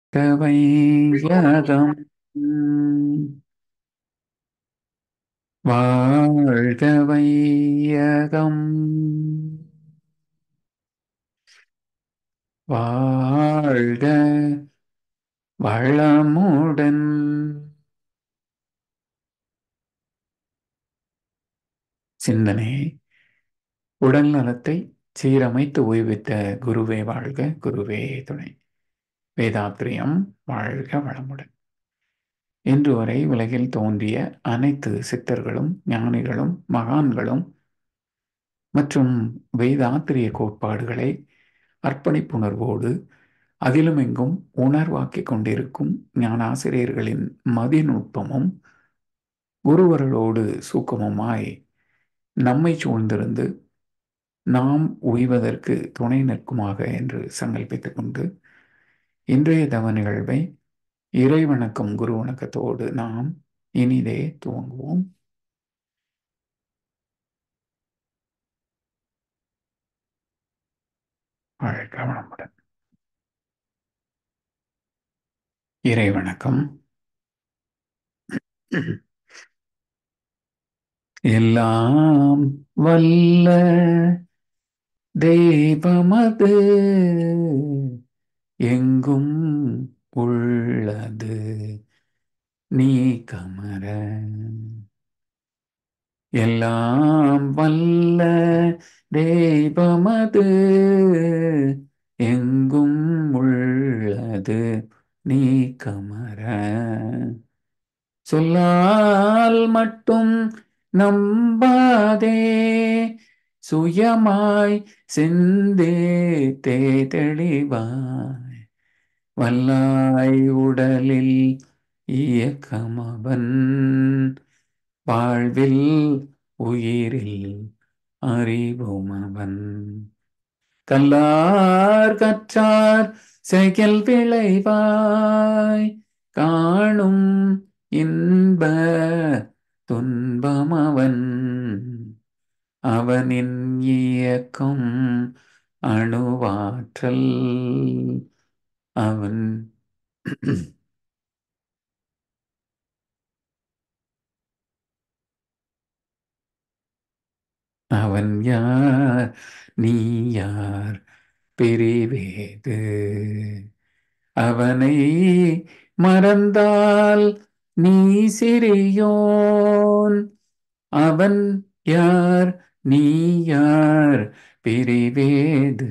வையகம் வாழ்க வையகம் வாழ்க வளமுடன் சிந்தனை உடல் நலத்தை சீரமைத்து ஓய்வித்த குருவே வாழ்க குருவே துணை வேதாத்திரியம் வாழ்க வளமுடன் இன்று வரை உலகில் தோன்றிய அனைத்து சித்தர்களும் ஞானிகளும் மகான்களும் மற்றும் வேதாத்திரிய கோட்பாடுகளை அர்ப்பணிப்புணர்வோடு அதிலும் எங்கும் உணர்வாக்கிக் கொண்டிருக்கும் ஞானாசிரியர்களின் மதிநுட்பமும் குருவர்களோடு சூக்கமுமாய் நம்மை சூழ்ந்திருந்து நாம் உய்வதற்கு துணை நிற்குமாக என்று சங்கல்பித்துக் கொண்டு இன்றைய தவ நிகழ்வை இறை வணக்கம் குரு வணக்கத்தோடு நாம் இனிதே துவங்குவோம் வாழ்க வளமுடன் இறை வணக்கம் எல்லாம் வல்ல தெய்வமது எங்கும் உள்ளது நீ கமர எல்லாம் வல்ல தெய்வமது எங்கும் உள்ளது நீ கமர சொல்லால் மட்டும் நம்பாதே சுயமாய் சிந்தித்தே தெளிவாய் வல்லாய் உடலில் இயக்கமவன் வாழ்வில் உயிரில் அறிவும் அவன் கல்லார் கற்றார் செயல் விளைவாய் காணும் இன்ப துன்பமவன் அவனின் இயக்கம் அணுவாற்றல் அவன் அவன் யார் நீ யார் பிரிவேது அவனை மறந்தால் நீ சிறியோன் அவன் யார் நீ யார் பிரிவேது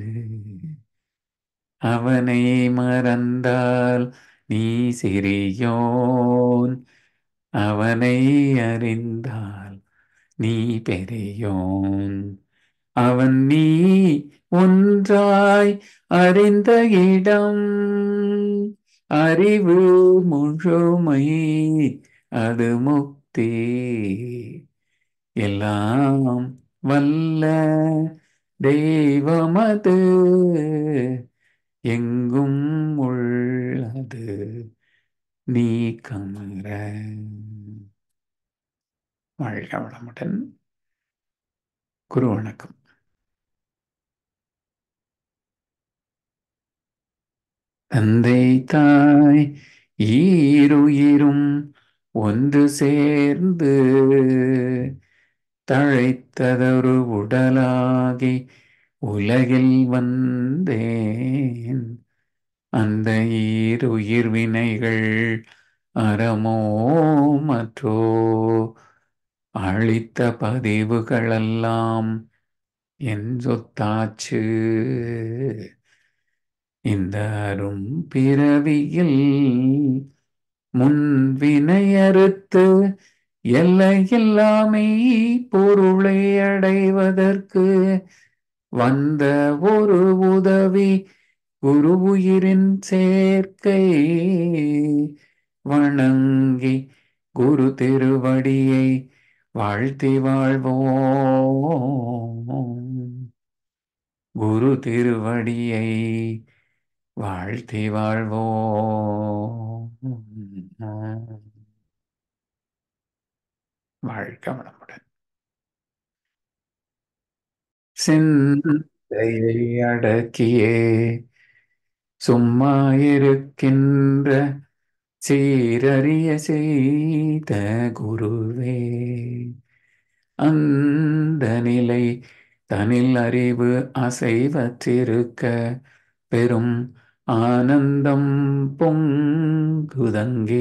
அவனை மறந்தால் நீ சிறியோன் அவனை அறிந்தால் நீ பெரியோன் அவன் நீ ஒன்றாய் அறிந்த இடம் அறிவு முழுமை அது முக்தி எல்லாம் வல்ல தெய்வமது எங்கும் உள்ளது நீ கமர வாழ்க வளமுடன் குரு வணக்கம் தந்தை தாய் ஈருயிரும் ஒன்று சேர்ந்து தழைத்ததொரு உடலாகி உலகில் வந்தேன் அந்த ஈருயிர் வினைகள் அறமோ மற்றோ அழித்த பதிவுகளெல்லாம் என் சொத்தாச்சு இந்த அரும் பிறவியில் முன்வினையறுத்து எல்லையில்லாமை பொருளை அடைவதற்கு வந்த ஒரு உதவி குரு உயிரின் சேர்க்கை வணங்கி குரு திருவடியை வாழ்த்தி வாழ்வோம் குரு திருவடியை வாழ்த்தி வாழ்வோம் வாழ்க வளமுடன் சிந்தையை அடக்கியே சும்மா இருக்கின்ற சீரறிய செய்த குருவே அந்த நிலை தனில் அறிவு அசைவற்றிருக்க பெரும் ஆனந்தம் பொங்குதங்கே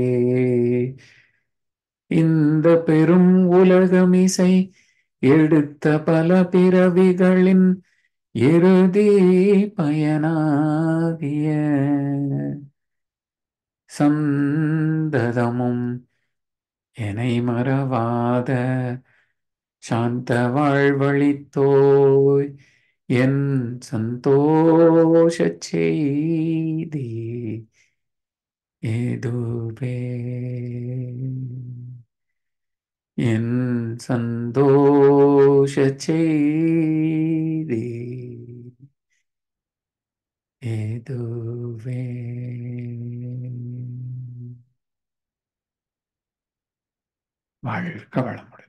இந்த பெரும் உலகமிசை எடுத்த பல பிறவிகளின் இறுதி பயனாகிய சந்ததமும் எனை மறவாத சாந்த வாழ்வழித்தோய் என் சந்தோஷ செய்தி ஏதுவே என் சந்தோஷ செய்தி ஏதுவே வாழ்க வளமுடன்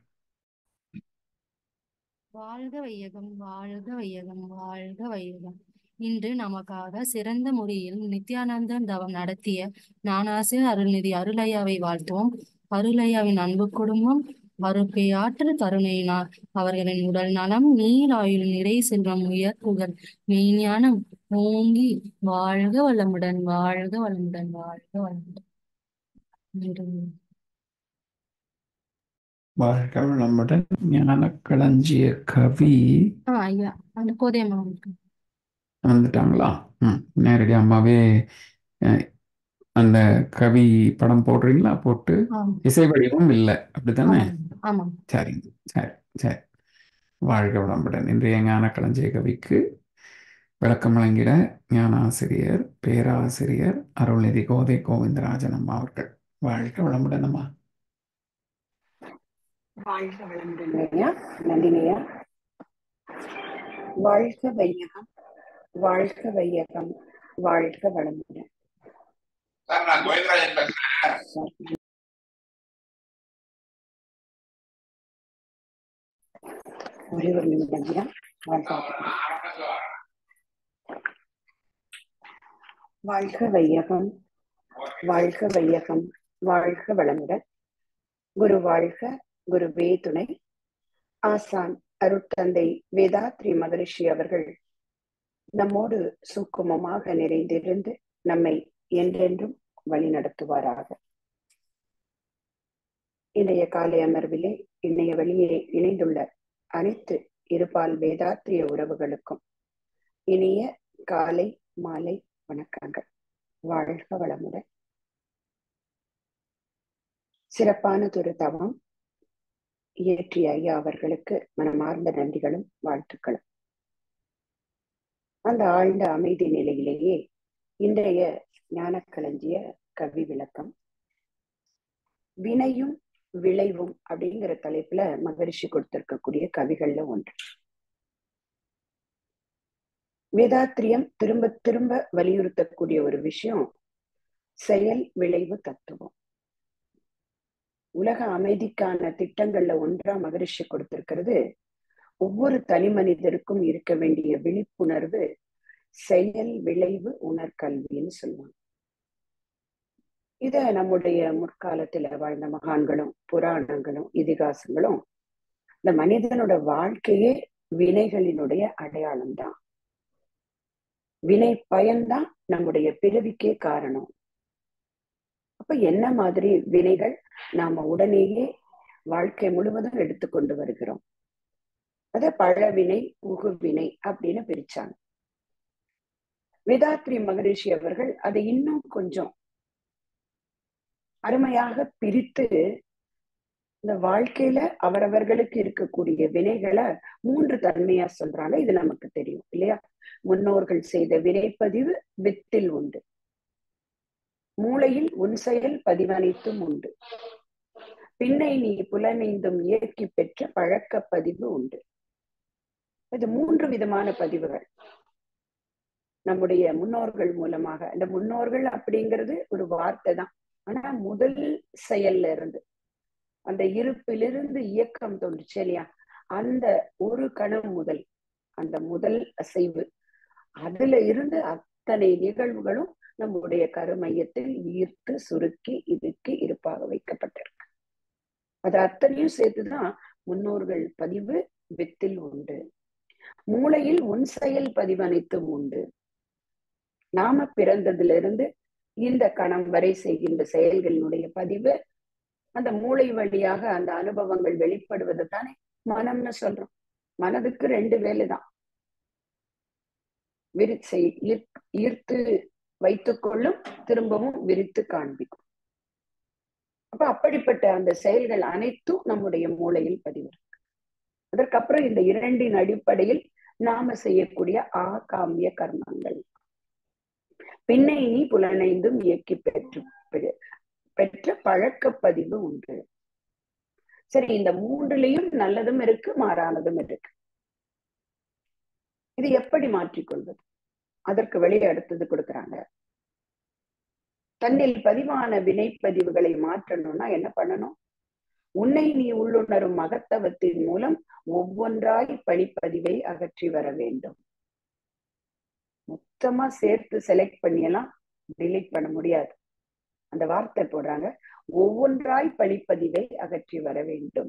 வாழ்க வையகம் வாழ்க வையகம் வாழ்க வையகம் இன்று நமக்காக சிறந்த முறையில் நித்யானந்தன் தவம் நடத்திய ஞானாசிய அருள்நிதி அருளையாவை வாழ்த்துவோம் அருளையாவின் அன்பு குடும்பம் அருப்பையாற்று கருணையினார் அவர்களின் உடல் நலம் நீராயுள் நிறை செல்வம் உயர் புகழ் மெய்ஞானம் ஓங்கி வாழ்க வளமுடன் வாழ்க வளமுடன் வாழ்க வளமுடன் நன்றி வாழ்க வளமுடன் ஞான களஞ்சிய கவி ஆ ஐயா அந்த கோதையம்மா இருக்கு வந்துட்டாங்களா ம் நேரடி அம்மாவே அஹ், அந்த கவி படம் போடுறீங்களா போட்டு ஆமா இசை வடிவம் இல்லை அப்படித்தானே ஆமாம் ஆமாம் சரிங்க சரி சரி வாழ்க வளமுடன் இன்றைய ஞான களஞ்சிய கவிக்கு விளக்கம் வழங்கிட ஞான ஆசிரியர் பேராசிரியர் அருள்நிதி கோதை கோவிந்தராஜன் அம்மா அவர்கள் வாழ்க வளமுடன் அம்மா வாழ்க வளமுடன் ஐயா நந்தினியா வாழ்க வையகம் வாழ்க வையகம் வாழ்க வளமுடன் சார் நான் கோவிந்தராஜன் பேசுறேன் சரி. ஒரே ஒரு நிமிடம் ஐயா வாழ்க வளமுடன். வாழ்க வையகம் வாழ்க வையகம் வாழ்க வளமுடன் குரு வாழ்க குருவே துணை ஆசான் அருட்தந்தை வேதாத்ரி மகரிஷி அவர்கள் நம்மோடு சூக்குமமாக நிறைந்திருந்து நம்மை என்றென்றும் வழிநடத்துவாராக இன்றைய காலை அமர்விலே இணைய வழியே இணைந்துள்ள அனைத்து இருபால் வேதாத்திரிய உறவுகளுக்கும் இனிய காலை மாலை வணக்கங்கள் வாழ்க வளமுடன் சிறப்பானதொரு தவம் இயற்றிய ஐயா அவர்களுக்கு மனமார்ந்த நன்றிகளும் வாழ்த்துக்களும் அந்த ஆழ்ந்த அமைதி நிலையிலேயே இன்றைய ஞானக்களஞ்சிய கவி விளக்கம் வினையும் விளைவும் அப்படிங்கிற தலைப்புல மகரிஷி கொடுத்திருக்கக்கூடிய கவிகள்ல ஒன்று வேதாத்திரியம் திரும்ப திரும்ப வலியுறுத்தக்கூடிய ஒரு விஷயம் செயல் விளைவு தத்துவம் உலக அமைதிக்கான திட்டங்கள்ல ஒன்றா மகரிஷி கொடுத்திருக்கிறது ஒவ்வொரு தனி மனிதருக்கும் இருக்க வேண்டிய விழிப்புணர்வு செயல் விளைவு உணர்கல்வின்னு சொல்லுவாங்க இத நம்முடைய முற்காலத்துல வாழ்ந்த மகான்களும் புராணங்களும் இதிகாசங்களும் இந்த மனிதனோட வாழ்க்கையே வினைகளினுடைய அடையாளம் தான் வினை பயன்தான் நம்முடைய பிறவிக்கே காரணம் அப்ப என்ன மாதிரி வினைகள் நாம உடனேயே வாழ்க்கை முழுவதும் எடுத்துக்கொண்டு வருகிறோம் அத பழவினை உகுவினை அப்படின்னு பிரிச்சாங்க வேதாத்ரி மகரிஷி அவர்கள் அதை இன்னும் கொஞ்சம் அருமையாக பிரித்து இந்த வாழ்க்கையில அவரவர்களுக்கு இருக்கக்கூடிய வினைகளை மூன்று தன்மையா சொல்றாங்க இது நமக்கு தெரியும் இல்லையா முன்னோர்கள் செய்த வினைப்பதிவு வித்தில் உண்டு மூளையில் உன் செயல் பதிவனைத்தும் உண்டு பின்னை நீ புலனைந்தும் இயக்கி பெற்ற பழக்க பதிவு உண்டு இது மூன்று விதமான பதிவுகள் நம்முடைய முன்னோர்கள் மூலமாக அந்த முன்னோர்கள் அப்படிங்கிறது ஒரு வார்த்தை தான் ஆனா முதல் செயல்ல இருந்து அந்த இருப்பிலிருந்து இயக்கம் தோன்றுச்சு இல்லையா அந்த ஒரு கணம் முதல் அந்த முதல் அசைவு அதுல இருந்து அத்தனை நிகழ்வுகளும் நம்முடைய கருமையத்தில் ஈர்த்து சுருக்கி இதுக்கு இருப்பாக வைக்கப்பட்டிருக்கு அது அத்தனையும் சேர்த்துதான் முன்னோர்கள் பதிவு வித்தில் உண்டு மூளையில் உன் செயல் பதிவு அனைத்தும் உண்டு நாம பிறந்ததிலிருந்து இந்த கணம் வரை செய்கின்ற செயல்களினுடைய பதிவு அந்த மூளை வழியாக அந்த அனுபவங்கள் வெளிப்படுவது தானே மனம்னு சொல்றோம் மனதுக்கு ரெண்டு வேலைதான் விரிச்சை ஈர்த்து வைத்துக் கொள்ளும் திரும்பவும் விரித்து காண்பிக்கும் அப்ப அப்படிப்பட்ட அந்த செயல்கள் அனைத்தும் நம்முடைய மூளையில் பதிவு அதற்கப்புறம் இந்த இரண்டின் அடிப்படையில் நாம செய்யக்கூடிய ஆகாமிய கர்மங்கள் பின்னை நீ புலனைந்தும் இயக்கி பெற்று பெற்ற பழக்கப்பதிவு உண்டு சரி இந்த மூன்றுலயும் நல்லதும் இருக்கு மாறானதும் இருக்கு இது எப்படி மாற்றிக்கொள்வது அதற்கு வெளியே அடுத்தது கொடுக்குறாங்க தன்னில் பதிவான வினைப்பதிவுகளை மாற்றணும்னா என்ன பண்ணணும் உன்னை நீ உள்ளுணரும் மகத்தவத்தின் மூலம் ஒவ்வொன்றாய் பழிப்பதிவை அகற்றி வர வேண்டும் மொத்தமா சேர்த்து செலக்ட் பண்ணியெல்லாம் டிலீட் பண்ண முடியாது அந்த வார்த்தை போடுறாங்க ஒவ்வொன்றாய் பழிப்பதிவை அகற்றி வர வேண்டும்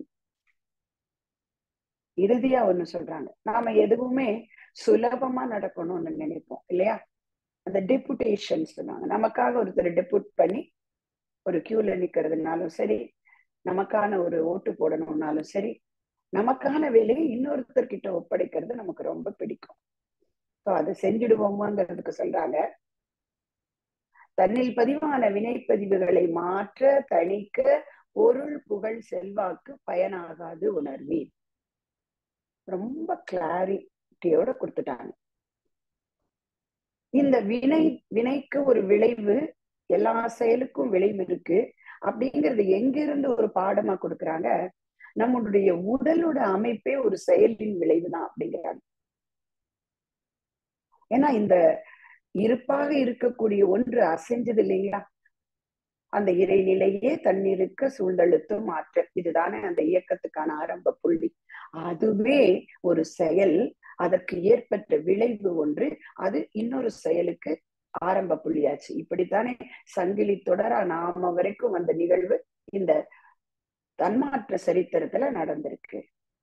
இறுதியா ஒண்ணு சொல்றாங்க நாம எதுவுமே சுலபமா நடக்கணும்னு நினைப்போம் இல்லையா அந்த டெபுடேஷன் சொன்னாங்க நமக்காக ஒருத்தர் டெபுட் பண்ணி ஒரு கியூல நிக்கிறதுனாலும் சரி நமக்கான ஒரு ஓட்டு போடணும்னாலும் சரி நமக்கான வேலையை இன்னொருத்தர் கிட்ட ஒப்படைக்கிறது நமக்கு ரொம்ப பிடிக்கும் ஸோ அதை செஞ்சிடுவோமாங்கிறதுக்கு சொல்றாங்க தன்னில் பதிவான வினைப்பதிவுகளை மாற்ற தணிக்க பொருள் புகழ் செல்வாக்கு பயனாகாது உணர்வீர் ரொம்ப கிளாரிட்டியோட கொடுத்துட்டாங்க இந்த வினை வினைக்கு ஒரு விளைவு எல்லா செயலுக்கும் விளைவு இருக்கு அப்படிங்கிறது எங்கிருந்து ஒரு பாடமா கொடுக்குறாங்க நம்மளுடைய உடலோட அமைப்பே ஒரு செயலின் விளைவுதான் அப்படிங்கிறாங்க ஏன்னா இந்த இருப்பாக இருக்கக்கூடிய ஒன்று அசைஞ்சது இல்லைங்களா அந்த இறைநிலையே தன்னிருக்க சூழ்ந்தழுத்தும் மாற்றல் இதுதானே அந்த இயக்கத்துக்கான ஆரம்ப புள்ளி அதுவே ஒரு செயல் அதற்கு ஏற்பட்ட விளைவு ஒன்று அது இன்னொரு செயலுக்கு ஆரம்ப புள்ளியாச்சு இப்படித்தானே சங்கிலி தொடரா நாம வரைக்கும் வந்த நிகழ்வு இந்த தன்மாற்ற சரித்திரத்துல நடந்திருக்கு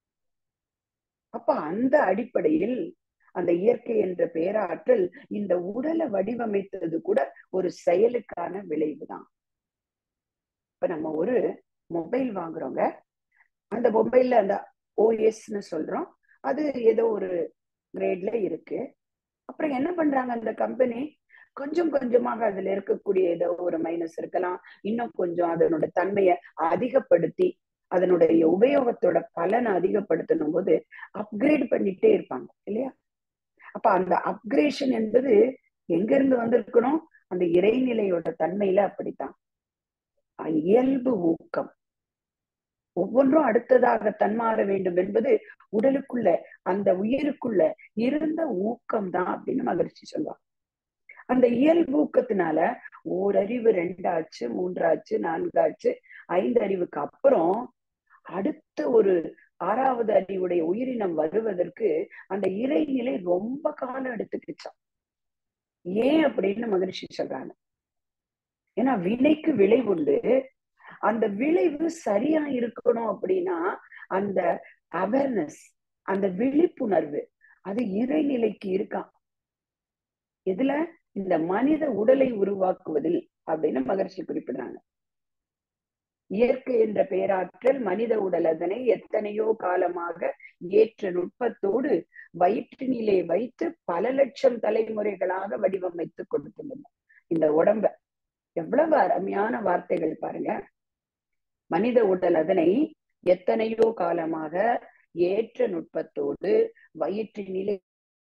அப்ப அந்த அடிப்படையில் அந்த இயற்கை என்ற பேராற்றல் இந்த உடலை வடிவமைத்தது கூட ஒரு செயலுக்கான விளைவுதான் இப்ப நம்ம ஒரு மொபைல் வாங்குறோங்க அந்த மொபைல்ல அந்த ஓஎஸ்ன்னு சொல்றோம் அது ஏதோ ஒரு கிரேட்ல இருக்கு அப்புறம் என்ன பண்றாங்க அந்த கம்பெனி கொஞ்சம் கொஞ்சமாக அதுல இருக்கக்கூடிய ஏதோ ஒரு மைனஸ் இருக்கலாம் இன்னும் கொஞ்சம் அதனோட தன்மையை அதிகப்படுத்தி அதனுடைய உபயோகத்தோட பலனை அதிகப்படுத்தணும் போது அப்கிரேட் பண்ணிட்டே இருப்பாங்க இல்லையா அப்ப அந்த அப்கிரேஷன் என்பது எங்க இருந்து வந்திருக்கணும் அந்த இறைநிலையோட தன்மையில அப்படித்தான் இயல்பு ஊக்கம் ஒவ்வொன்றும் அடுத்ததாக தன்மாற வேண்டும் என்பது உடலுக்குள்ள அந்த உயிருக்குள்ள இருந்த ஊக்கம் தான் அப்படின்னு மகிழ்ச்சி சொல்லுவாங்க அந்த இயல்பு ஊக்கத்தினால ஓரறிவு ரெண்டாச்சு மூன்றாச்சு நான்காச்சு ஐந்து அறிவுக்கு அப்புறம் அடுத்த ஒரு ஆறாவது அறிவுடைய உயிரினம் வருவதற்கு அந்த இறைநிலை ரொம்ப காலம் எடுத்துக்கிச்சான் ஏன் அப்படின்னு மகிழ்ச்சி சொல்றாங்க ஏன்னா வினைக்கு விளைவுண்டு அந்த விளைவு சரியா இருக்கணும் அப்படின்னா அந்த அவேர்னஸ் அந்த விழிப்புணர்வு அது இறைநிலைக்கு இருக்கான் எதுல இந்த மனித உடலை உருவாக்குவதில் அப்படின்னு மகர்ஷி குறிப்பிடுறாங்க இயற்கை என்ற பேராற்றல் மனித உடல் அதனை எத்தனையோ காலமாக ஏற்ற நுட்பத்தோடு வயிற்றினிலே வைத்து பல லட்சம் தலைமுறைகளாக வடிவமைத்து கொடுத்துள்ளன இந்த உடம்ப எவ்வளவு அருமையான வார்த்தைகள் பாருங்க மனித உடல் அதனை எத்தனையோ காலமாக ஏற்ற நுட்பத்தோடு வயிற்றினிலே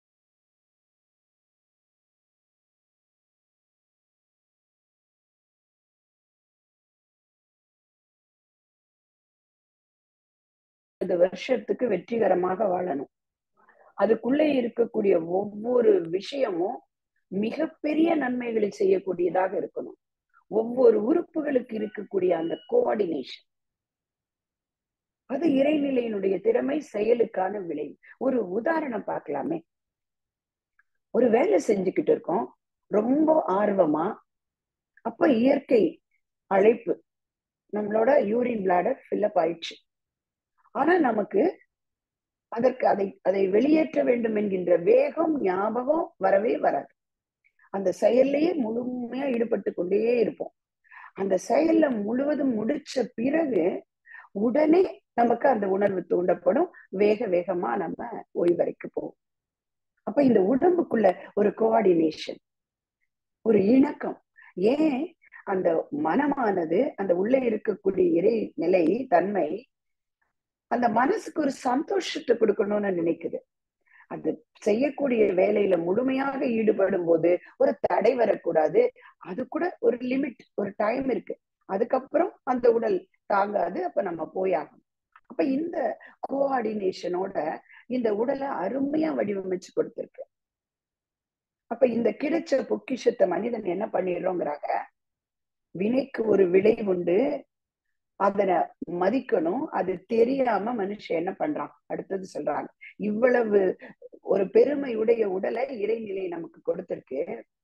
வருஷத்துக்கு வெற்றிகரமாக வாழணும் அதுக்குள்ளே இருக்கக்கூடிய ஒவ்வொரு விஷயமும் மிகப்பெரிய நன்மைகளை செய்யக்கூடியதாக இருக்கணும் ஒவ்வொரு உறுப்புகளுக்கு இருக்கக்கூடிய அந்த கோஆர்டினேஷன் அது இறைநிலையினுடைய திறமை செயலுக்கான விளைவு ஒரு உதாரணம் பார்க்கலாமே ஒரு வேலை செஞ்சுக்கிட்டு இருக்கோம் ரொம்ப ஆர்வமா அப்ப இயற்கை அழைப்பு நம்மளோட யூரின் பிளாடர் ஃபில்லப் ஆயிடுச்சு ஆனா நமக்கு அதற்கு அதை அதை வெளியேற்ற வேண்டும் என்கின்ற வேகம் ஞாபகம் வரவே வராது அந்த செயல்லையே முழுமையா ஈடுபட்டு கொண்டே இருப்போம் அந்த செயல்ல முழுவதும் முடிச்ச பிறகு உடனே நமக்கு அந்த உணர்வு தூண்டப்படும் வேக வேகமா நம்ம ஓய்வறைக்கு போவோம் அப்ப இந்த உடம்புக்குள்ள ஒரு கோஆர்டினேஷன் ஒரு இணக்கம் ஏன் அந்த மனமானது அந்த உள்ளே இருக்கக்கூடிய இறை நிலை தன்மை அந்த மனசுக்கு ஒரு சந்தோஷத்தை கொடுக்கணும்னு நினைக்குது அது செய்யக்கூடிய வேலையில முழுமையாக ஈடுபடும் போது ஒரு தடை வரக்கூடாது அது கூட ஒரு லிமிட் ஒரு டைம் இருக்கு அதுக்கப்புறம் அந்த உடல் தாங்காது அப்ப நம்ம போயாகணும் அப்ப இந்த கோஆர்டினேஷனோட இந்த உடலை அருமையா வடிவமைச்சு கொடுத்திருக்கு அப்ப இந்த கிடைச்ச பொக்கிஷத்தை மனிதன் என்ன பண்ணிடுறோங்கிறாங்க வினைக்கு ஒரு விளை உண்டு அதனை மதிக்கணும் அது தெரியாம மனுஷன் என்ன பண்றான் அடுத்தது சொல்றாங்க இவ்வளவு ஒரு பெருமையுடைய உடலை இறைநிலை நமக்கு கொடுத்திருக்கு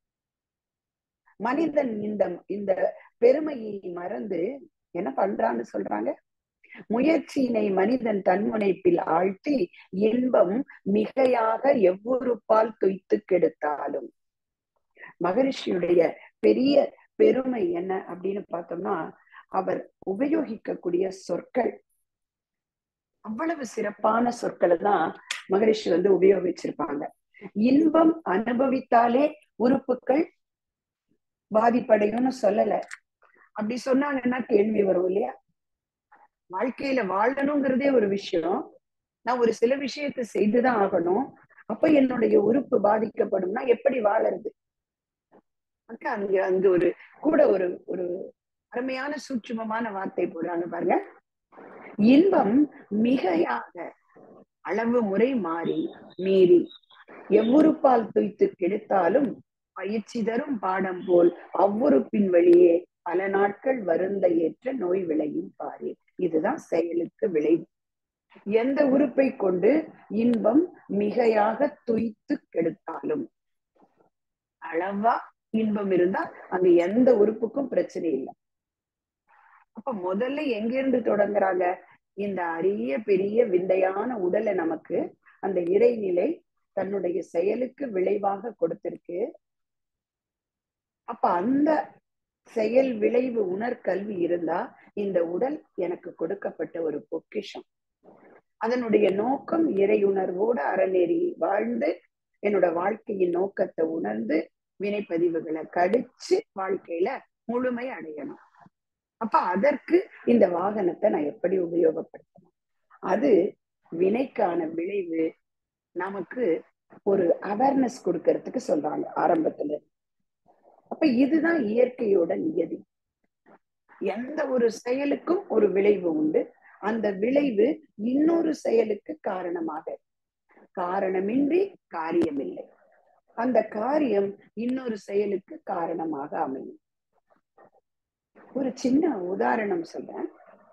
மனிதன் இந்த இந்த பெருமையை மறந்து என்ன பண்றான்னு சொல்றாங்க முயற்சியினை மனிதன் தன்முனைப்பில் ஆழ்த்தி இன்பம் மிகையாக எவ்வொரு பால் தொய்த்து கெடுத்தாலும் மகரிஷியுடைய பெரிய பெருமை என்ன அப்படின்னு பார்த்தோம்னா அவர் உபயோகிக்கக்கூடிய சொற்கள் அவ்வளவு சிறப்பான சொற்களை தான் மகரிஷி வந்து உபயோகிச்சிருப்பாங்க இன்பம் அனுபவித்தாலே உறுப்புகள் பாதிப்படையும்னு சொல்லல அப்படி சொன்னாங்கன்னா கேள்வி வரும் இல்லையா வாழ்க்கையில வாழணுங்கிறதே ஒரு விஷயம் நான் ஒரு சில விஷயத்தை செய்துதான் ஆகணும் அப்ப என்னுடைய உறுப்பு பாதிக்கப்படும்னா எப்படி வாழறது அங்க அங்க ஒரு கூட ஒரு ஒரு அருமையான சூட்சுமமான வார்த்தை போடுறாங்க பாருங்க இன்பம் மிகையாக அளவு முறை மாறி மீறி எவ்வுறுப்பால் துய்த்து கெடுத்தாலும் பயிற்சி தரும் பாடம் போல் அவ்வுறுப்பின் வழியே பல நாட்கள் வருந்த ஏற்ற நோய் விளையும் பாரு இதுதான் செயலுக்கு விளைவு எந்த உறுப்பை கொண்டு இன்பம் மிகையாக துய்த்து கெடுத்தாலும் அளவா இன்பம் இருந்தா அங்க எந்த உறுப்புக்கும் பிரச்சனை இல்லை அப்ப முதல்ல எங்க இருந்து தொடங்குறாங்க இந்த அரிய பெரிய விந்தையான உடலை நமக்கு அந்த இறைநிலை தன்னுடைய செயலுக்கு விளைவாக கொடுத்திருக்கு அப்ப அந்த செயல் விளைவு உணர்கல்வி இருந்தா இந்த உடல் எனக்கு கொடுக்கப்பட்ட ஒரு பொக்கிஷம் அதனுடைய நோக்கம் இறையுணர்வோடு அறநெறி வாழ்ந்து என்னோட வாழ்க்கையின் நோக்கத்தை உணர்ந்து வினைப்பதிவுகளை கடிச்சு வாழ்க்கையில முழுமை அடையணும் அப்ப அதற்கு இந்த வாகனத்தை நான் எப்படி உபயோகப்படுத்தணும் அது வினைக்கான விளைவு நமக்கு ஒரு அவேர்னஸ் கொடுக்கறதுக்கு சொல்றாங்க ஆரம்பத்துல அப்ப இதுதான் இயற்கையோட நியதி எந்த ஒரு செயலுக்கும் ஒரு விளைவு உண்டு அந்த விளைவு இன்னொரு செயலுக்கு காரணமாக காரணமின்றி காரியமில்லை அந்த காரியம் இன்னொரு செயலுக்கு காரணமாக அமையும் ஒரு சின்ன உதாரணம் சொல்றேன்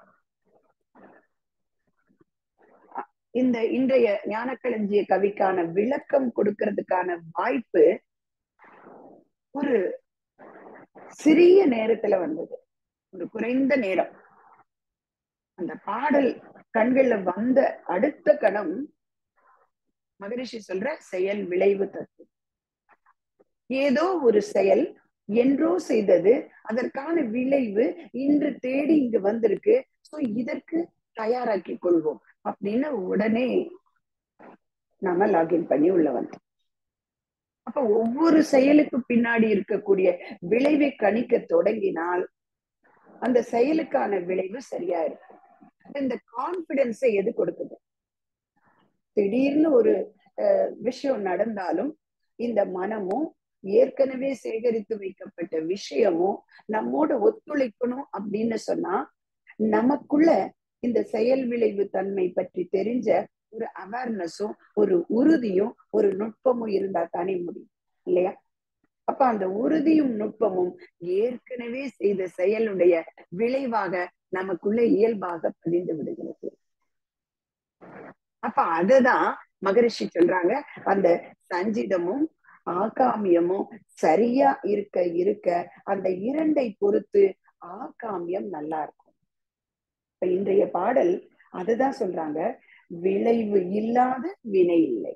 இந்த இன்றைய ஞானக்களஞ்சிய கவிக்கான விளக்கம் கொடுக்கறதுக்கான வாய்ப்பு ஒரு சிறிய நேரத்துல வந்தது ஒரு குறைந்த நேரம் அந்த பாடல் கண்கள்ல வந்த அடுத்த கணம் மகரிஷி சொல்ற செயல் விளைவு தத்துவம் ஏதோ ஒரு செயல் என்றோ செய்தது அதற்கான விளைவு இன்று தேடி இங்கு வந்திருக்கு சோ இதற்கு தயாராக்கி கொள்வோம் அப்படின்னு உடனே நாம லாகின் பண்ணி உள்ள வந்தோம் அப்ப ஒவ்வொரு செயலுக்கு பின்னாடி இருக்கக்கூடிய விளைவை கணிக்க தொடங்கினால் அந்த செயலுக்கான விளைவு சரியா இருக்கும் இந்த கான்பிடன்ஸை எது கொடுக்குது திடீர்னு ஒரு விஷயம் நடந்தாலும் இந்த மனமும் ஏற்கனவே சேகரித்து வைக்கப்பட்ட விஷயமும் நம்மோட ஒத்துழைக்கணும் அப்படின்னு சொன்னா நமக்குள்ள இந்த செயல் விளைவு தன்மை பற்றி தெரிஞ்ச ஒரு அவேர்னஸும் ஒரு உறுதியும் ஒரு நுட்பமும் இருந்தா தானே முடியும் இல்லையா அப்ப அந்த உறுதியும் நுட்பமும் ஏற்கனவே செய்த செயலுடைய விளைவாக நமக்குள்ள இயல்பாக பதிந்து விடுகிறது அப்ப அததான் மகரிஷி சொல்றாங்க அந்த சஞ்சிதமும் ஆகாமியமும் சரியா இருக்க இருக்க அந்த இரண்டை பொறுத்து ஆகாமியம் நல்லா இருக்கும் இப்ப இன்றைய பாடல் அதுதான் சொல்றாங்க விளைவு இல்லாத வினை இல்லை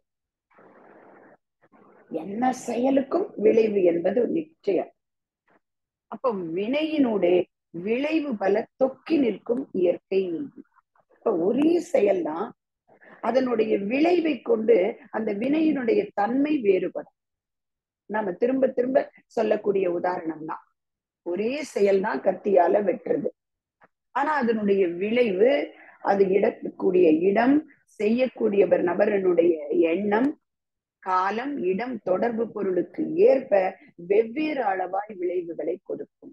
என்ன செயலுக்கும் விளைவு என்பது நிச்சயம் அப்ப வினையினுடைய விளைவு பல தொக்கி நிற்கும் இயற்கை நீதி இப்ப ஒரே செயல்தான் அதனுடைய விளைவை கொண்டு அந்த வினையினுடைய தன்மை வேறுபடும் நாம திரும்ப திரும்ப சொல்லக்கூடிய உதாரணம் தான் ஒரே செயல் தான் கத்தியால வெட்டுறது ஆனா அதனுடைய விளைவு அது இடக்கூடிய இடம் செய்யக்கூடியவர் நபரனுடைய எண்ணம் காலம் இடம் தொடர்பு பொருளுக்கு ஏற்ப வெவ்வேறு அளவாய் விளைவுகளை கொடுக்கும்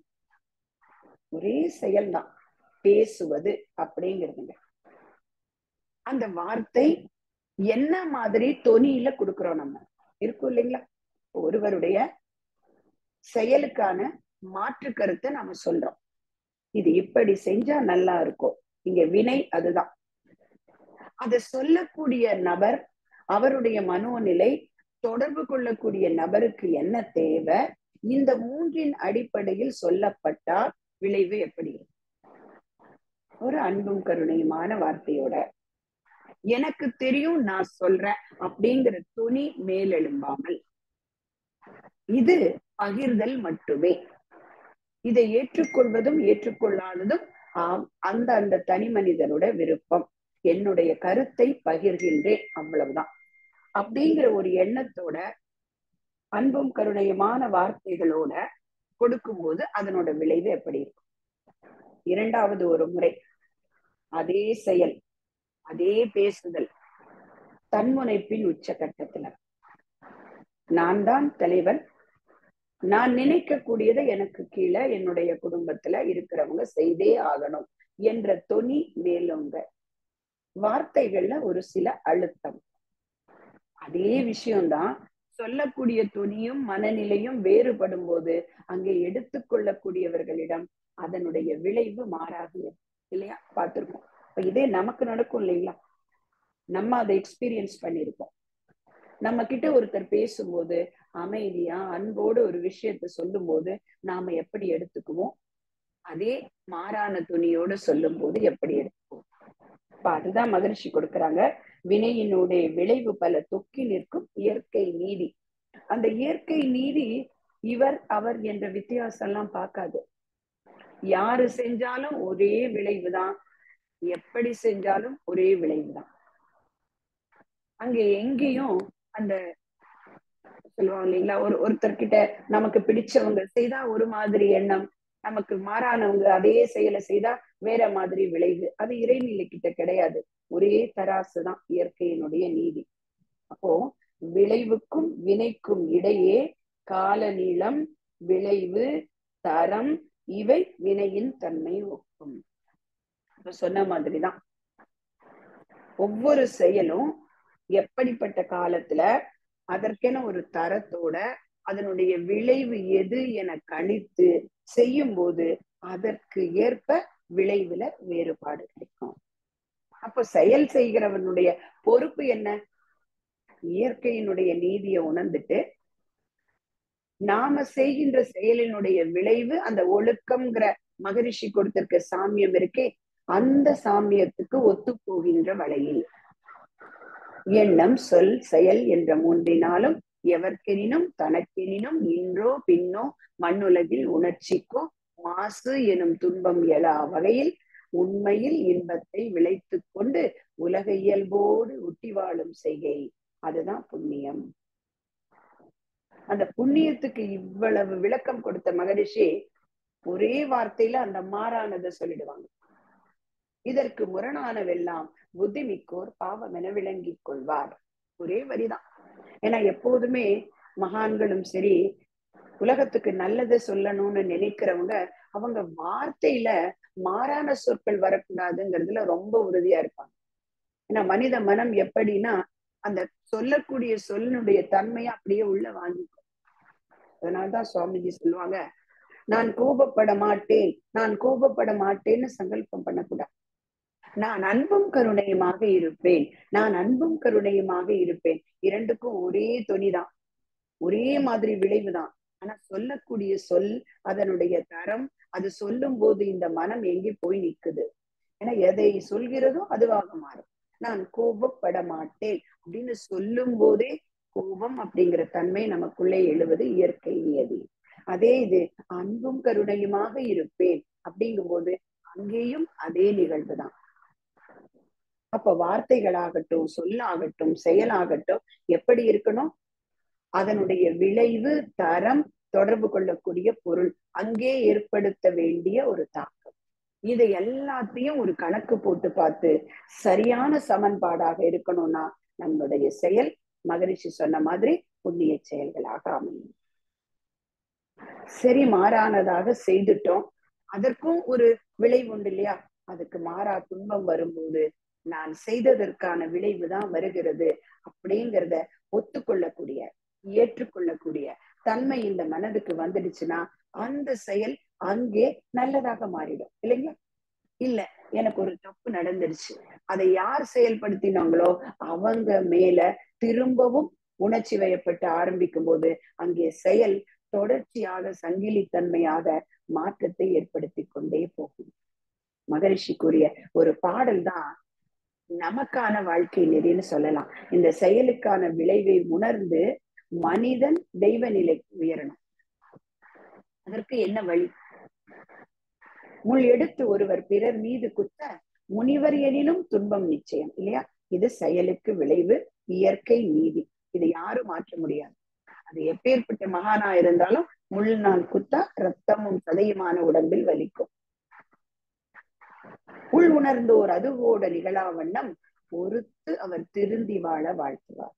ஒரே செயல்தான் பேசுவது அப்படிங்கிறதுங்க அந்த வார்த்தை என்ன மாதிரி தொனியில கொடுக்கிறோம் நம்ம இருக்கும் இல்லைங்களா ஒருவருடைய செயலுக்கான மாற்று கருத்தை நாம சொல்றோம் இது இப்படி செஞ்சா நல்லா இருக்கும் இங்க வினை அதுதான் அதை சொல்லக்கூடிய நபர் அவருடைய மனோநிலை தொடர்பு கொள்ளக்கூடிய நபருக்கு என்ன தேவை இந்த மூன்றின் அடிப்படையில் சொல்லப்பட்டால் விளைவு எப்படி ஒரு அன்பும் கருணையுமான வார்த்தையோட எனக்கு தெரியும் நான் சொல்றேன் அப்படிங்கிற துணி மேலெழும்பாமல் இது பகிர்தல் மட்டுமே இதை ஏற்றுக்கொள்வதும் ஏற்றுக்கொள்ளாததும் ஆம் அந்த அந்த தனி மனிதனோட விருப்பம் என்னுடைய கருத்தை பகிர்கின்றேன் அவ்வளவுதான் அப்படிங்கிற ஒரு எண்ணத்தோட அன்பும் கருணையுமான வார்த்தைகளோட கொடுக்கும்போது அதனோட விளைவு எப்படி இருக்கும் இரண்டாவது ஒரு முறை அதே செயல் அதே பேசுதல் தன்முனைப்பின் உச்சகட்டத்துல நான் தான் தலைவன் நான் நினைக்கக்கூடியதை எனக்கு கீழே என்னுடைய குடும்பத்துல இருக்கிறவங்க செய்தே ஆகணும் என்ற தொனி மேலோங்க வார்த்தைகள்ல ஒரு சில அழுத்தம் அதே விஷயம்தான் சொல்லக்கூடிய துணியும் மனநிலையும் வேறுபடும் போது அங்கே எடுத்துக்கொள்ளக்கூடியவர்களிடம் அதனுடைய விளைவு மாறாது இல்லையா பார்த்திருக்கோம் இப்ப இதே நமக்கு நடக்கும் இல்லைங்களா நம்ம அதை எக்ஸ்பீரியன்ஸ் பண்ணிருக்கோம் நம்ம கிட்ட ஒருத்தர் பேசும்போது அமைதியா அன்போடு ஒரு விஷயத்த சொல்லும் போது நாம எப்படி எடுத்துக்குவோம் அதே மாறான துணியோடு சொல்லும் போது எப்படி எடுத்துக்குவோம் இப்ப அதுதான் மகிழ்ச்சி கொடுக்கறாங்க வினையினுடைய விளைவு பல தொக்கி நிற்கும் இயற்கை நீதி அந்த இயற்கை நீதி இவர் அவர் என்ற வித்தியாசம் எல்லாம் பார்க்காது யாரு செஞ்சாலும் ஒரே விளைவுதான் எப்படி செஞ்சாலும் ஒரே விளைவுதான் அங்க எங்கேயும் அந்த சொல்லுவாங்க இல்லைங்களா ஒரு ஒருத்தர் கிட்ட நமக்கு பிடிச்சவங்க செய்தா ஒரு மாதிரி எண்ணம் நமக்கு மாறானவங்க அதே செயலை செய்தா வேற மாதிரி விளைவு அது இறைநிலை கிட்ட கிடையாது ஒரே தராசு தான் இயற்கையினுடைய நீதி அப்போ விளைவுக்கும் வினைக்கும் இடையே கால நீளம் விளைவு தரம் இவை வினையின் தன்மை ஒக்கும் இப்ப சொன்ன மாதிரிதான் ஒவ்வொரு செயலும் எப்படிப்பட்ட காலத்துல அதற்கென ஒரு தரத்தோட அதனுடைய விளைவு எது என கணித்து செய்யும் போது அதற்கு ஏற்ப விளைவுல வேறுபாடு கிடைக்கும் அப்ப செயல் செய்கிறவனுடைய பொறுப்பு என்ன இயற்கையினுடைய நீதியை உணர்ந்துட்டு நாம செய்கின்ற செயலினுடைய விளைவு அந்த ஒழுக்கம்ங்கிற மகரிஷி கொடுத்திருக்க சாமியம் இருக்கே அந்த சாமியத்துக்கு ஒத்து போகின்ற வழியில் எண்ணம் சொல் செயல் என்ற மூன்றினாலும் எவர்க்கெனினும் தனக்கெனினும் இன்றோ பின்னோ மண்ணுலகில் உணர்ச்சிக்கோ மாசு எனும் துன்பம் எழா வகையில் உண்மையில் இன்பத்தை விளைத்து கொண்டு உலக இயல்போடு ஒட்டி வாழும் செய்கை அதுதான் புண்ணியம் அந்த புண்ணியத்துக்கு இவ்வளவு விளக்கம் கொடுத்த மகரிஷி ஒரே வார்த்தையில அந்த மாறானதை சொல்லிடுவாங்க இதற்கு முரணானவெல்லாம் புத்திமிக்கோர் பாவம் என விளங்கிக் கொள்வார் ஒரே வரிதான் ஏன்னா எப்போதுமே மகான்களும் சரி உலகத்துக்கு நல்லதை சொல்லணும்னு நினைக்கிறவங்க அவங்க வார்த்தையில மாறான சொற்கள் வரக்கூடாதுங்கிறதுல ரொம்ப உறுதியா இருப்பாங்க ஏன்னா மனித மனம் எப்படின்னா அந்த சொல்லக்கூடிய சொல்லினுடைய தன்மையை அப்படியே உள்ள வாங்கிக்கும் அதனாலதான் சுவாமிஜி சொல்லுவாங்க நான் கோபப்பட மாட்டேன் நான் கோபப்பட மாட்டேன்னு சங்கல்பம் பண்ணக்கூடாது நான் அன்பும் கருணையுமாக இருப்பேன் நான் அன்பும் கருணையுமாக இருப்பேன் இரண்டுக்கும் ஒரே துணிதான் ஒரே மாதிரி விளைவுதான் ஆனா சொல்லக்கூடிய சொல் அதனுடைய தரம் அது சொல்லும் போது இந்த மனம் எங்கே போய் நிக்குது ஏன்னா எதை சொல்கிறதோ அதுவாக மாறும் நான் கோபப்பட மாட்டேன் அப்படின்னு சொல்லும் போதே கோபம் அப்படிங்கிற தன்மை நமக்குள்ளே எழுவது இயற்கை நியதி அதே இது அன்பும் கருணையுமாக இருப்பேன் அப்படிங்கும்போது அங்கேயும் அதே நிகழ்வு தான் அப்ப வார்த்தைகளாகட்டும் சொல்லாகட்டும் செயலாகட்டும் எப்படி இருக்கணும் அதனுடைய விளைவு தரம் தொடர்பு கொள்ளக்கூடிய பொருள் அங்கே ஏற்படுத்த வேண்டிய ஒரு தாக்கம் இதை எல்லாத்தையும் ஒரு கணக்கு போட்டு பார்த்து சரியான சமன்பாடாக இருக்கணும்னா நம்முடைய செயல் மகரிஷி சொன்ன மாதிரி புண்ணிய செயல்களாக அமையும் சரி மாறானதாக செய்துட்டோம் அதற்கும் ஒரு விளைவு உண்டு இல்லையா அதுக்கு மாறா துன்பம் வரும்போது நான் செய்ததற்கான விளைவு தான் வருகிறது அப்படிங்கிறத ஒத்துக்கொள்ளக்கூடிய ஏற்றுக்கொள்ளக்கூடிய தன்மை இந்த மனதுக்கு வந்துடுச்சுன்னா அந்த செயல் அங்கே நல்லதாக மாறிடும் இல்லைங்களா இல்ல எனக்கு ஒரு தப்பு நடந்துடுச்சு அதை யார் செயல்படுத்தினாங்களோ அவங்க மேல திரும்பவும் உணர்ச்சி வயப்பட்டு ஆரம்பிக்கும் போது அங்கே செயல் தொடர்ச்சியாக சங்கிலித்தன்மையாக மாற்றத்தை ஏற்படுத்தி கொண்டே போகும் மகரிஷி கூறிய ஒரு பாடல் தான் நமக்கான வாழ்க்கை நெறின்னு சொல்லலாம் இந்த செயலுக்கான விளைவை உணர்ந்து மனிதன் தெய்வ நிலைக்கு உயரணும் அதற்கு என்ன வழி முள் எடுத்து ஒருவர் பிறர் மீது குத்த முனிவர் எனினும் துன்பம் நிச்சயம் இல்லையா இது செயலுக்கு விளைவு இயற்கை நீதி இதை யாரும் மாற்ற முடியாது அது எப்பேற்பட்ட மகானா இருந்தாலும் முள் நாள் குத்தா ரத்தமும் சதையுமான உடம்பில் வலிக்கும் உள் உணர்ந்தோர் அதுவோட நிகழா வண்ணம் பொறுத்து அவர் திருந்தி வாழ வாழ்த்துவார்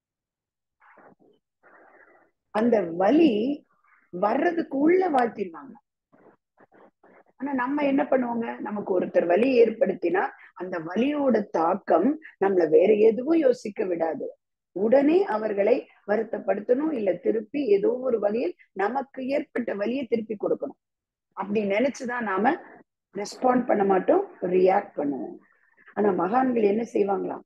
அந்த வலி வர்றதுக்கு உள்ள வாழ்த்திடுவாங்க ஆனா நம்ம என்ன பண்ணுவோங்க நமக்கு ஒருத்தர் வலி ஏற்படுத்தினா அந்த வலியோட தாக்கம் நம்மள வேற எதுவும் யோசிக்க விடாது உடனே அவர்களை வருத்தப்படுத்தணும் இல்ல திருப்பி ஏதோ ஒரு வகையில் நமக்கு ஏற்பட்ட வலியை திருப்பி கொடுக்கணும் அப்படி நினைச்சுதான் நாம ரெஸ்பாண்ட் பண்ண மாட்டோம் ரியாக்ட் பண்ணுவோம் ஆனா மகான்கள் என்ன செய்வாங்களாம்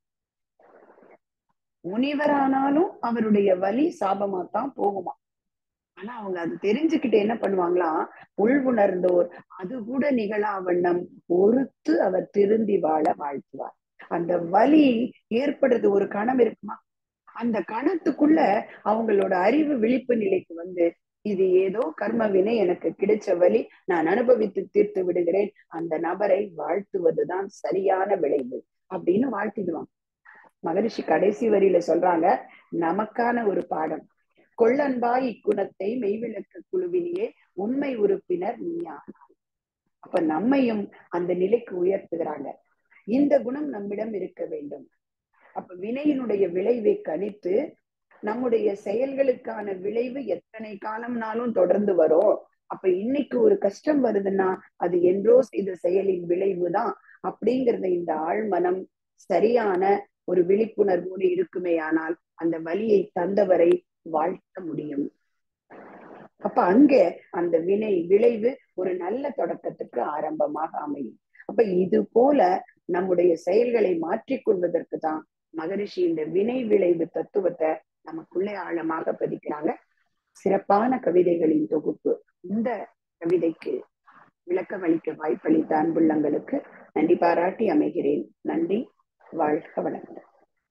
முனிவரானாலும் அவருடைய வலி சாபமா தான் போகுமா ஆனா அவங்க அது தெரிஞ்சுக்கிட்டு என்ன பண்ணுவாங்களாம் உள் உணர்ந்தோர் அது கூட நிகழா வண்ணம் பொறுத்து அவர் திருந்தி வாழ வாழ்த்துவார் அந்த வலி ஏற்படுறது ஒரு கணம் இருக்குமா அந்த கணத்துக்குள்ள அவங்களோட அறிவு விழிப்பு நிலைக்கு வந்து இது ஏதோ கர்ம வினை எனக்கு கிடைச்ச வழி நான் அனுபவித்து தீர்த்து விடுகிறேன் அந்த நபரை வாழ்த்துவதுதான் சரியான விளைவு அப்படின்னு வாழ்த்திடுவாங்க மகரிஷி கடைசி வரியில சொல்றாங்க நமக்கான ஒரு பாடம் கொள்ளன்பாய் இக்குணத்தை மெய்விளக்க குழுவிலேயே உண்மை உறுப்பினர் நீயானாய் அப்ப நம்மையும் அந்த நிலைக்கு உயர்த்துகிறாங்க இந்த குணம் நம்மிடம் இருக்க வேண்டும் அப்ப வினையினுடைய விளைவை கணித்து நம்முடைய செயல்களுக்கான விளைவு எத்தனை காலம்னாலும் தொடர்ந்து வரும் அப்ப இன்னைக்கு ஒரு கஷ்டம் வருதுன்னா அது என்றோ செய்த செயலின் விளைவுதான் அப்படிங்கறத இந்த ஆழ்மனம் சரியான ஒரு விழிப்புணர்வோடு இருக்குமே ஆனால் அந்த வலியை தந்தவரை வாழ்த்த முடியும் அப்ப அங்க அந்த வினை விளைவு ஒரு நல்ல தொடக்கத்துக்கு ஆரம்பமாக அமையும் அப்ப இது போல நம்முடைய செயல்களை மாற்றிக்கொள்வதற்கு தான் மகரிஷி இந்த வினை விளைவு தத்துவத்தை நமக்குள்ளே ஆழமாக பதிக்கிறாங்க சிறப்பான கவிதைகளின் தொகுப்பு இந்த கவிதைக்கு விளக்கம் அளிக்க வாய்ப்பளித்த அன்புள்ளங்களுக்கு நன்றி பாராட்டி அமைகிறேன் நன்றி வாழ்க வளமுடன்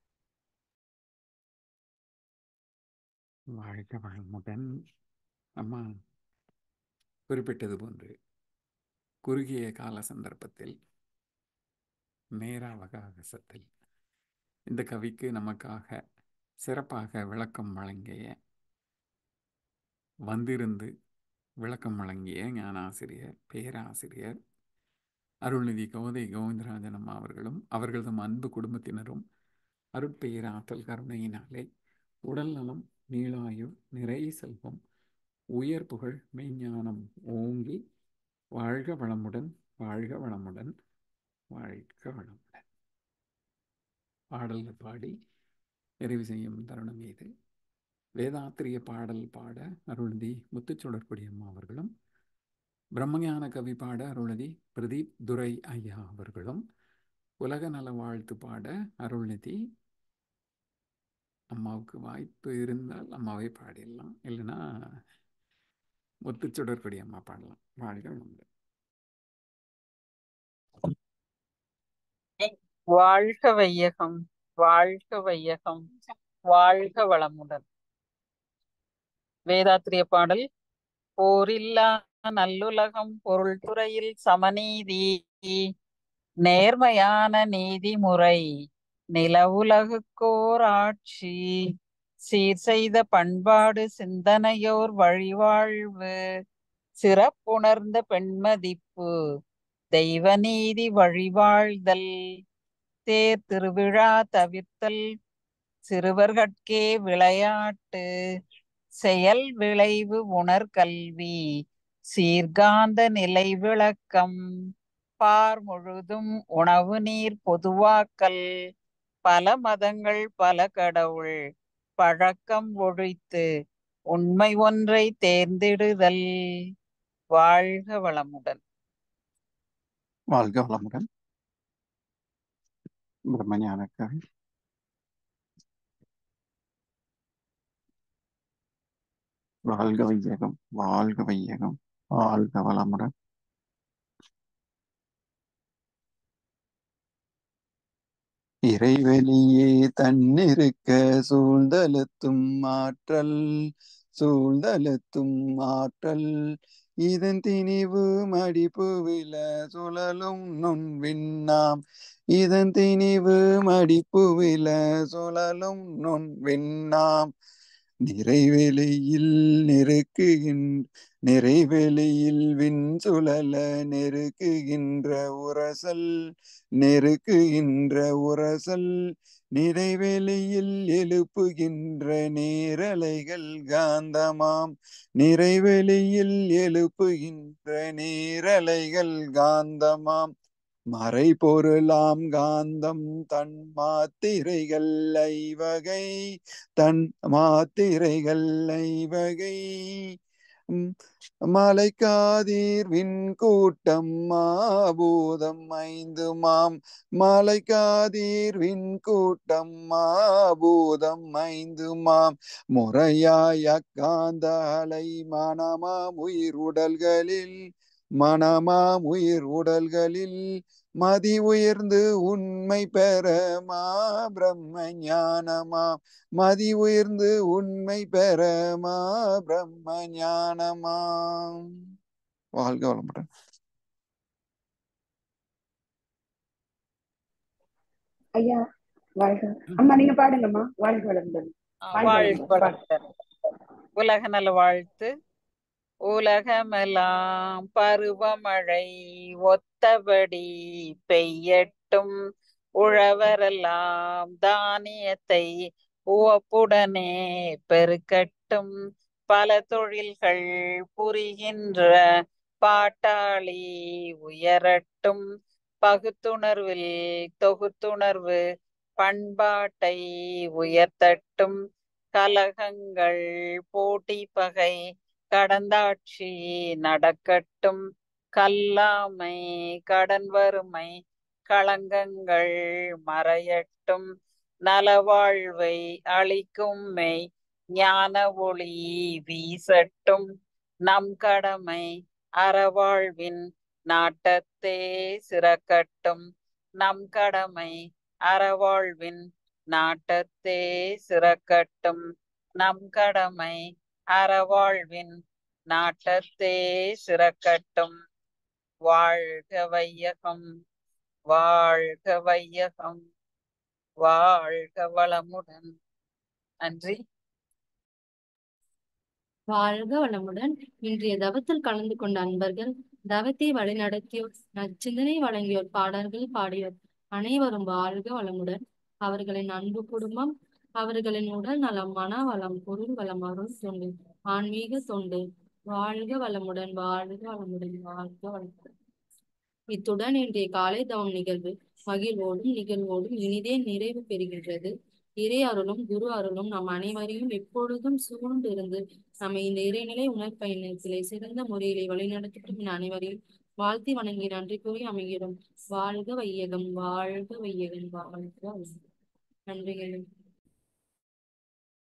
வாழ்க வளமுடன் அம்மா குறிப்பிட்டது போன்று குறுகிய கால சந்தர்ப்பத்தில் நேர அவகாசத்தில் இந்த கவிக்கு நமக்காக சிறப்பாக விளக்கம் வழங்கிய வந்திருந்து விளக்கம் வழங்கிய ஞானாசிரியர் பேராசிரியர் அருள்நிதி கோதை கோவிந்தராஜன் அம்மா அவர்களும் அவர்களது அன்பு குடும்பத்தினரும் அருட்பெயராற்றல் கருணையினாலே உடல் நலம் நீளாயுள் நிறை செல்வம் உயர் புகழ் மெய்ஞானம் ஓங்கி வாழ்க வளமுடன் வாழ்க வளமுடன் வாழ்க வளமுடன் பாடல்கள் பாடி நிறைவு செய்யும் தருணம் இது வேதாத்திரிய பாடல் பாட அருள்தி முத்துச்சுடற்படி அம்மா அவர்களும் பிரம்மஞான கவி பாட அருள்நிதி பிரதீப் துரை ஐயா அவர்களும் உலக நல வாழ்த்து பாட அருள்நிதி அம்மாவுக்கு வாய்ப்பு இருந்தால் அம்மாவை பாடிடலாம் இல்லைன்னா முத்துச்சுடர்படி அம்மா பாடலாம் வாழ்க வளமுடன் வாழ்க வையகம் வாழ்க வையகம் வாழ்க வளமுடன் வேதாத்திரிய பாடல் போரில்லா நல்லுலகம் பொருள் துறையில் சமநீதி நேர்மையான நீதிமுறை நிலவுலகுக்கோர் ஆட்சி சீர் செய்த பண்பாடு சிந்தனையோர் வழிவாழ்வு சிறப்புணர்ந்த பெண்மதிப்பு தெய்வ நீதி வழிவாழ்தல் தேர் திருவிழா தவிர்த்தல் சிறுவர்கட்கே விளையாட்டு செயல் விளைவு உணர்கல்வி சீர்காந்த நிலை விளக்கம் பார் முழுதும் உணவு நீர் பொதுவாக்கல் பல மதங்கள் பல கடவுள் பழக்கம் ஒழித்து உண்மை ஒன்றை தேர்ந்திடுதல் வாழ்க வளமுடன் வாழ்க வளமுடன் பிரம்மஞானக்கவி வாழ்க வையகம் வாழ்க வையகம் வாழ்க வளமுடன் இறைவெளியே தன்னிருக்க சூழ்ந்தழுத்தும் ஆற்றல் சூழ்ந்தழுத்தும் ஆற்றல் இதன் திணிவு மடிப்புவில சுழலும் நுண் விண்ணாம் இதன் திணிவு மடிப்புவில சுழலும் நுண் விண்ணாம் நிறைவெளியில் நெருக்குகின் நிறைவெளியில் விண் சுழல நெருக்குகின்ற உரசல் நெருக்குகின்ற உரசல் நிறைவெளியில் எழுப்புகின்ற நேரலைகள் காந்தமாம் நிறைவெளியில் எழுப்புகின்ற நேரலைகள் காந்தமாம் மறை பொருளாம் காந்தம் தன் மாத்திரைகள் ஐவகை தன் மாத்திரைகள் ஐவகை மலைக்காதீர் விண் கூட்டம் மாபூதம் ஐந்து மாம் மலைக்காதீர் விண் கூட்டம் மாபூதம் ஐந்து மாம் முறையாய் அக்காந்த அலை மனமாம் உயிர் உடல்களில் மனமாம் உயிர் உடல்களில் மதி உயர்ந்து உண்மை பெற மா பிரம்ம ஞானமா மதி உயர்ந்து உண்மை பெற மா பிரம்ம ஞானமா வாழ்க வளமுடன் ஐயா வாழ்க அம்மா நீங்க பாடுங்கம்மா வாழ்க வளமுடன் வாழ்க வாழ்க வளமுடன் வளமுடன் உலக நல வாழ்த்து உலகமெல்லாம் பருவமழை ஒத்தபடி பெய்யட்டும் உழவரெல்லாம் தானியத்தை உவப்புடனே பெருக்கட்டும் பல தொழில்கள் புரிகின்ற பாட்டாளி உயரட்டும் பகுத்துணர்வில் தொகுத்துணர்வு பண்பாட்டை உயர்த்தட்டும் கலகங்கள் போட்டி பகை கடந்தாட்சி நடக்கட்டும் கல்லாமை கடன் வறுமை களங்கங்கள் மறையட்டும் நலவாழ்வை அளிக்கும் மெய் ஞான ஒளி வீசட்டும் நம் கடமை அறவாழ்வின் நாட்டத்தே சிறக்கட்டும் நம் கடமை அறவாழ்வின் நாட்டத்தே சிறக்கட்டும் நம் கடமை அறவாழ்வின் நாட்டத்தே சிறக்கட்டும் வாழ்க வையகம் வாழ்க வையகம் வாழ்க வளமுடன் நன்றி வாழ்க வளமுடன் இன்றைய தவத்தில் கலந்து கொண்ட அன்பர்கள் தவத்தை வழிநடத்தியோர் நச்சிந்தனை வழங்கியோர் பாடல்கள் பாடியோர் அனைவரும் வாழ்க வளமுடன் அவர்களின் அன்பு குடும்பம் அவர்களின் உடல் நலம் மன வளம் பொருள் வளம் அருள் தொண்டு ஆன்மீக தொண்டு வாழ்க வளமுடன் வாழ்க வளமுடன் வாழ்க வளமுடன் இத்துடன் இன்றைய காலை தவம் நிகழ்வு மகிழ்வோடும் நிகழ்வோடும் இனிதே நிறைவு பெறுகின்றது இறை அருளும் குரு அருளும் நம் அனைவரையும் எப்பொழுதும் சூழ்ந்து இருந்து நம்மை இந்த இறைநிலை உணர்பயணத்திலே சிறந்த முறையிலே வழிநடத்தட்டும் என அனைவரையும் வாழ்த்தி வணங்கி நன்றி கூறி அமைகிறோம் வாழ்க வையகம் வாழ்க வையகம் வாழ்க வையகம். நன்றிகள்